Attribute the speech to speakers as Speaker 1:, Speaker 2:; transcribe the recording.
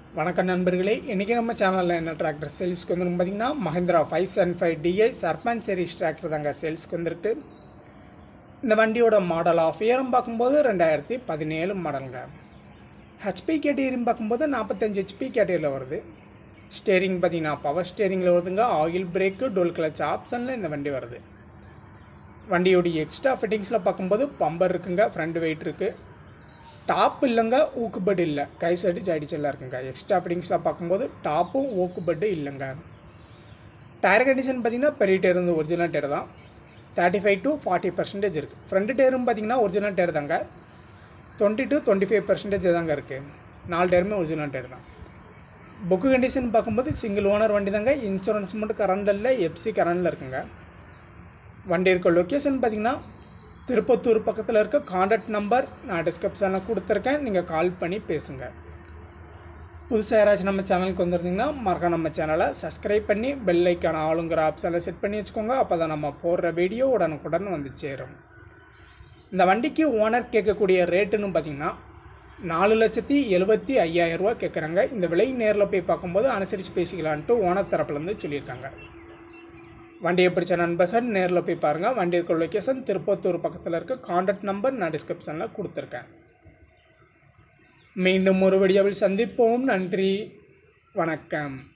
Speaker 1: வணக்கம் நண்பர்களே இன்றைக்கி நம்ம சேனலில் என்ன டிராக்டர் சேல்ஸ்க்கு வந்துருக்கு பார்த்தீங்கன்னா Mahindra five seven five DI Sarpanch series tractor தாங்க சேல்ஸ்க்கு வந்திருக்கு இந்த வண்டியோட மாடல் ஆஃப் இயரும் பார்க்கும்போது ரெண்டாயிரத்தி பதினேழு மாடலுங்க ஹெச்பி கேட்டகரின்னு பார்க்கும்போது நாற்பத்தஞ்சு ஹெச்பி கேட்டகரியில் வருது ஸ்டேரிங் பார்த்தீங்கன்னா பவர் ஸ்டேரிங்கில் வருதுங்க ஆயில் பிரேக்கு டோல் கிளச் ஆப்ஷனில் இந்த வண்டி வருது வண்டியோடைய எக்ஸ்ட்ரா ஃபிட்டிங்ஸில் பார்க்கும்போது பம்பர் இருக்குங்க ஃப்ரண்ட் வெயிட் இருக்குது டாப் இல்லைங்க ஊக்கு பெட் இல்லை கை சைடு சைடு செல்லாம் இருக்குங்க எக்ஸ்ட்ரா ஃபிட்டிங்ஸில் பார்க்கும்போது டாப்பும் ஊக்கு பெட்டு இல்லைங்க டயர் கண்டிஷன் பார்த்தீங்கன்னா பெரிய டயர் வந்து ஒரிஜினல் டயர் தான் thirty five to forty percentage இருக்குது ஃப்ரண்ட் டயரும் பார்த்தீங்கன்னா ஒரிஜினல் டயர் தாங்க twenty to twenty five percentage தாங்க இருக்குது நாலு டயருமே ஒரிஜினல் டயர் தான் புக்கு கண்டிஷன் பார்க்கும்போது சிங்கிள் ஓனர் வண்டி தாங்க இன்சூரன்ஸ் மட்டும் கரண்டில் இல்லை எஃப்சி கரண்டில் இருக்குங்க வண்டி இருக்க லொக்கேஷன் பார்த்தீங்கன்னா திருப்பத்தூர் பக்கத்தில் இருக்க காண்டாக்ட் நம்பர் நான் டிஸ்கிரிப்ஷனில் கொடுத்துருக்கேன் நீங்கள் கால் பண்ணி பேசுங்க புதுசாக யாராச்சும் நம்ம சேனலுக்கு வந்திருந்தீங்கன்னா மறக்க நம்ம சேனலை சப்ஸ்கிரைப் பண்ணி பெல் ஐக்கான ஆளுங்கிற ஆப்ஷனில் செட் பண்ணி வச்சுக்கோங்க அப்போ தான் நம்ம போடுற வீடியோ உடனுக்குடன் வந்து சேரும் இந்த வண்டிக்கு ஓனர் கேட்கக்கூடிய ரேட்டுன்னு பார்த்தீங்கன்னா நாலு லட்சத்தி எழுபத்தி ஐயாயிரரூவா கேட்குறாங்க இந்த விலை நேரில் போய் பார்க்கும்போது அனுசரித்து பேசிக்கலான்ட்டு ஓனர் தரப்புலேருந்து சொல்லியிருக்காங்க வண்டியை பிடிச்ச நண்பர்கள் நேரில் போய் பாருங்கள் வண்டி இருக்க லொக்கேஷன் திருப்பத்தூர் பக்கத்தில் இருக்க காண்டாக்ட் நம்பர் நான் டிஸ்கிரிப்ஷனில் கொடுத்துருக்கேன் மீண்டும் ஒரு வீடியோவில் சந்திப்போம் நன்றி வணக்கம்